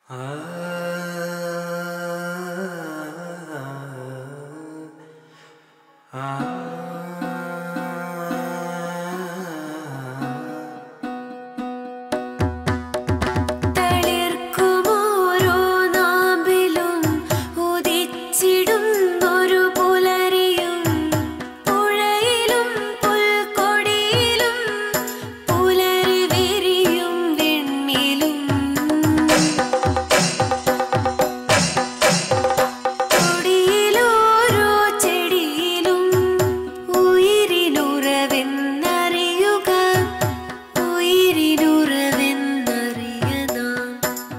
തളിർക്കുമോരോ നാമ്പിലും ഉദിച്ചിടുന്നൊരു പുലരിയും പുഴയിലും പുൽക്കൊടിയിലും പുലരി വിരിയും വെണ്ണിലും കൊടിയിലോരോ ചെടിയിലും ഉയിരിനുറവെന്നറിയുക ഉയിരിനുറവെന്നറിയനാം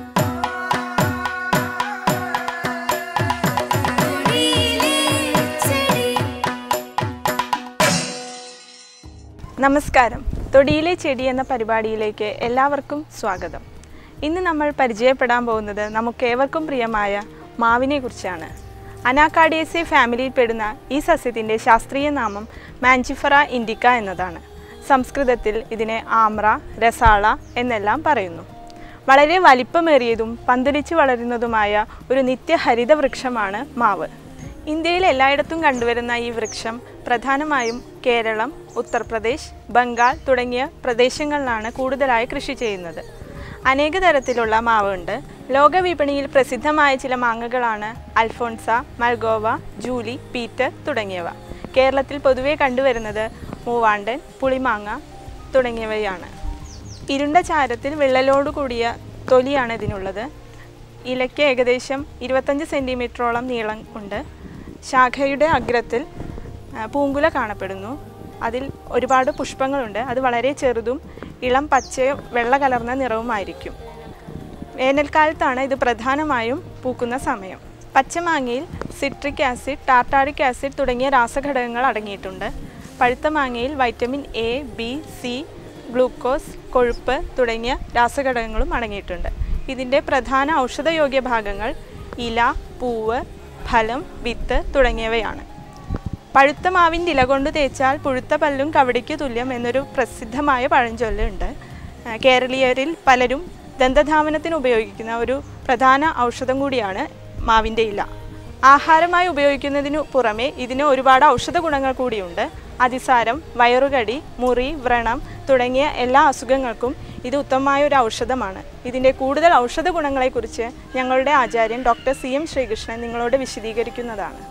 കൊടിയിലെ ചെടി നമസ്കാരം തൊടിയിലെ ചെടി എന്ന പരിപാടിയിലേക്ക് എല്ലാവർക്കും സ്വാഗതം ഇന്ന് നമ്മൾ പരിചയപ്പെടാൻ പോകുന്നത് നമുക്കേവർക്കും പ്രിയമായ മാവിനെ കുറിച്ചാണ് അനാക്കാഡിയസെ ഫാമിലിയിൽപ്പെടുന്ന ഈ സസ്യത്തിൻ്റെ ശാസ്ത്രീയ നാമം മാഞ്ചിഫറ ഇൻഡിക്ക എന്നതാണ് സംസ്കൃതത്തിൽ ഇതിനെ ആമ്ര രസാള എന്നെല്ലാം പറയുന്നു വളരെ വലിപ്പമേറിയതും പന്തലിച്ച് വളരുന്നതുമായ ഒരു നിത്യഹരിത വൃക്ഷമാണ് മാവ് ഇന്ത്യയിൽ എല്ലായിടത്തും കണ്ടുവരുന്ന ഈ വൃക്ഷം പ്രധാനമായും കേരളം ഉത്തർപ്രദേശ് ബംഗാൾ തുടങ്ങിയ പ്രദേശങ്ങളിലാണ് കൂടുതലായി കൃഷി ചെയ്യുന്നത് അനേക തരത്തിലുള്ള മാവുണ്ട് ലോകവിപണിയിൽ പ്രസിദ്ധമായ ചില മാങ്ങകളാണ് അൽഫോൺസ മൽഗോവ ജൂലി പീറ്റർ തുടങ്ങിയവ കേരളത്തിൽ പൊതുവെ കണ്ടുവരുന്നത് മൂവാണ്ടൻ പുളിമാങ്ങ തുടങ്ങിയവയാണ് ഇരുണ്ട ചാരത്തിൽ വിള്ളലോട് കൂടിയ തൊലിയാണ് ഇതിനുള്ളത് ഇലയ്ക്ക് ഏകദേശം ഇരുപത്തഞ്ച് സെൻറ്റിമീറ്ററോളം നീളം ഉണ്ട് ശാഖയുടെ അഗ്രത്തിൽ ആ, പൂങ്കുല കാണപ്പെടുന്നു അതിൽ ഒരുപാട് പുഷ്പങ്ങളുണ്ട് അത് വളരെ ചെറുതും ഇളം പച്ചയും വെള്ള കലർന്ന നിറവുമായിരിക്കും വേനൽക്കാലത്താണ് ഇത് പ്രധാനമായും പൂക്കുന്ന സമയം പച്ചമാങ്ങയിൽ സിട്രിക് ആസിഡ് ടാർട്ടാറിക് ആസിഡ് തുടങ്ങിയ രാസഘടകങ്ങൾ അടങ്ങിയിട്ടുണ്ട് പഴുത്ത മാങ്ങയിൽ vitamin A B C glucose കൊഴുപ്പ് തുടങ്ങിയ രാസഘടകങ്ങളും അടങ്ങിയിട്ടുണ്ട് ഇതിൻ്റെ പ്രധാന ഔഷധയോഗ്യ ഭാഗങ്ങൾ ഇല പൂവ് ഫലം വിത്ത് തുടങ്ങിയവയാണ് പഴുത്ത മാവിൻ്റെ ഇല കൊണ്ട് തേച്ചാൽ പുഴുത്ത പല്ലും കവടിക്ക് തുല്യം എന്നൊരു പ്രസിദ്ധമായ പഴഞ്ചൊല്ലുണ്ട് ആ, കേരളീയരിൽ പലരും ദന്തധാവനത്തിന് ഉപയോഗിക്കുന്ന ഒരു പ്രധാന ഔഷധം കൂടിയാണ് മാവിൻ്റെ ഇല ആഹാരമായി ഉപയോഗിക്കുന്നതിനു പുറമെ ഇതിന് ഒരുപാട് ഔഷധ ഗുണങ്ങൾ കൂടിയുണ്ട് അതിസാരം വയറുകടി മുറി വ്രണം തുടങ്ങിയ എല്ലാ അസുഖങ്ങൾക്കും ഇത് ഉത്തമമായ ഒരു ഔഷധമാണ് ഇതിൻ്റെ കൂടുതൽ ഔഷധ ഗുണങ്ങളെക്കുറിച്ച് ഞങ്ങളുടെ ആചാര്യൻ ഡോക്ടർ സി എം ശ്രീകൃഷ്ണൻ നിങ്ങളോട് വിശദീകരിക്കുന്നതാണ്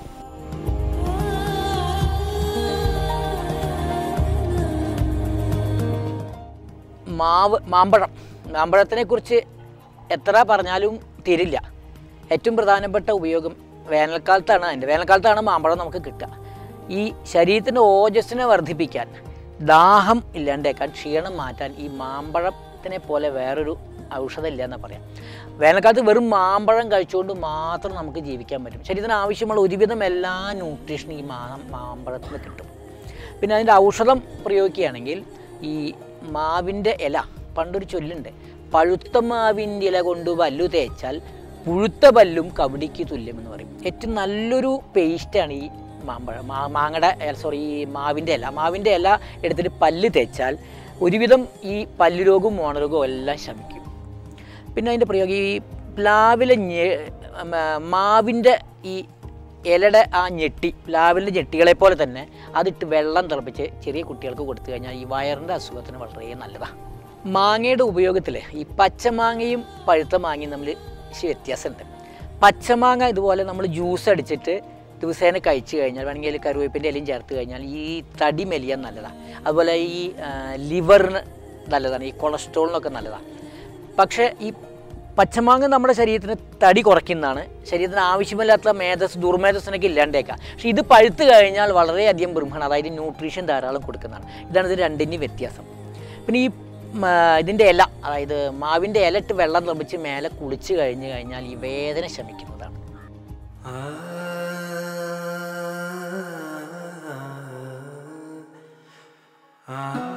മാവ് മാമ്പഴം മാമ്പഴത്തിനെ കുറിച്ച് എത്ര പറഞ്ഞാലും തീരില്ല ഏറ്റവും പ്രധാനപ്പെട്ട ഉപയോഗം വേനൽക്കാലത്താണ് അതിൻ്റെ വേനൽക്കാലത്താണ് മാമ്പഴം നമുക്ക് കിട്ടുക ഈ ശരീരത്തിൻ്റെ ഓജസ്സിനെ വർദ്ധിപ്പിക്കാൻ ദാഹം ഇല്ലാണ്ടേക്കാൻ ക്ഷീണം മാറ്റാൻ ഈ മാമ്പഴത്തിനെ പോലെ വേറൊരു ഔഷധം ഇല്ല എന്ന് പറയാം വേനൽക്കാലത്ത് വെറും മാമ്പഴം കഴിച്ചുകൊണ്ട് മാത്രം നമുക്ക് ജീവിക്കാൻ പറ്റും ശരീരത്തിന് ആവശ്യമുള്ള ഒരുവിധം എല്ലാ ന്യൂട്രീഷനും ഈ മാ മാമ്പഴത്തിൽ നിന്ന് കിട്ടും പിന്നെ അതിൻ്റെ ഔഷധം പ്രയോഗിക്കുകയാണെങ്കിൽ ഈ മാവിൻ്റെ ഇല പണ്ടൊരു ചൊല്ലുണ്ട് പഴുത്ത മാവിൻ്റെ ഇല കൊണ്ട് പല്ലു തേച്ചാൽ പുഴുത്ത പല്ലും കബഡിക്ക് തുല്യം എന്ന് പറയും ഏറ്റവും നല്ലൊരു പേസ്റ്റാണ് ഈ മാമ്പഴം മാ മാങ്ങയുടെ സോറി ഈ മാവിൻ്റെ ഇല മാവിൻ്റെ ഇല എടുത്തിട്ട് പല്ല് തേച്ചാൽ ഒരുവിധം ഈ പല്ല് രോഗവും മോണരോഗവും എല്ലാം ശമിക്കും പിന്നെ അതിൻ്റെ പ്രയോഗം ഈ പ്ലാവിലെ ഞെ മ- മാവിൻ്റെ ഈ ഇലയുടെ ആ ഞെട്ടി പ്ലാവിൻ്റെ ഞെട്ടികളെ പോലെ തന്നെ അതിട്ട് വെള്ളം തിളപ്പിച്ച് ചെറിയ കുട്ടികൾക്ക് കൊടുത്തു കഴിഞ്ഞാൽ ഈ വയറിൻ്റെ അസുഖത്തിന് വളരെ നല്ലതാണ് മാങ്ങയുടെ ഉപയോഗത്തിൽ ഈ പച്ചമാങ്ങയും പഴുത്ത മാങ്ങയും തമ്മിൽ ഇച്ചിരി വ്യത്യാസമുണ്ട് പച്ചമാങ്ങ ഇതുപോലെ നമ്മൾ ജ്യൂസ് അടിച്ചിട്ട് ദിവസേന കഴിച്ചു കഴിഞ്ഞാൽ വേണമെങ്കിൽ അതിൽ കറിവേപ്പിൻ്റെ ഇലയും ചേർത്ത് കഴിഞ്ഞാൽ ഈ തടി മെലിയാൻ നല്ലതാണ് അതുപോലെ ഈ ആ, ലിവറിന് നല്ലതാണ് ഈ കൊളസ്ട്രോളിനൊക്കെ നല്ലതാണ് പക്ഷേ ഈ പച്ചമാങ്ങ നമ്മുടെ ശരീരത്തിന് തടി കുറയ്ക്കുന്നതാണ് ശരീരത്തിന് ആവശ്യമില്ലാത്ത മേധസ് ദുർമേധസ്സിനൊക്കെ ഇല്ലാണ്ടേക്കാം പക്ഷേ ഇത് പഴുത്ത് കഴിഞ്ഞാൽ വളരെയധികം ബ്രഹ്മണം അതായത് ന്യൂട്രീഷൻ ധാരാളം കൊടുക്കുന്നതാണ് ഇതാണ് ഇത് രണ്ടിൻ്റെയും വ്യത്യാസം പിന്നെ ഈ മ, ഇതിൻ്റെ ഇല അതായത് മാവിൻ്റെ ഇല ഇട്ട് വെള്ളം തിളപ്പിച്ച് മേലെ കുളിച്ച് കഴിഞ്ഞ് കഴിഞ്ഞാൽ ഈ വേദന ശമിക്കുന്നതാണ് ah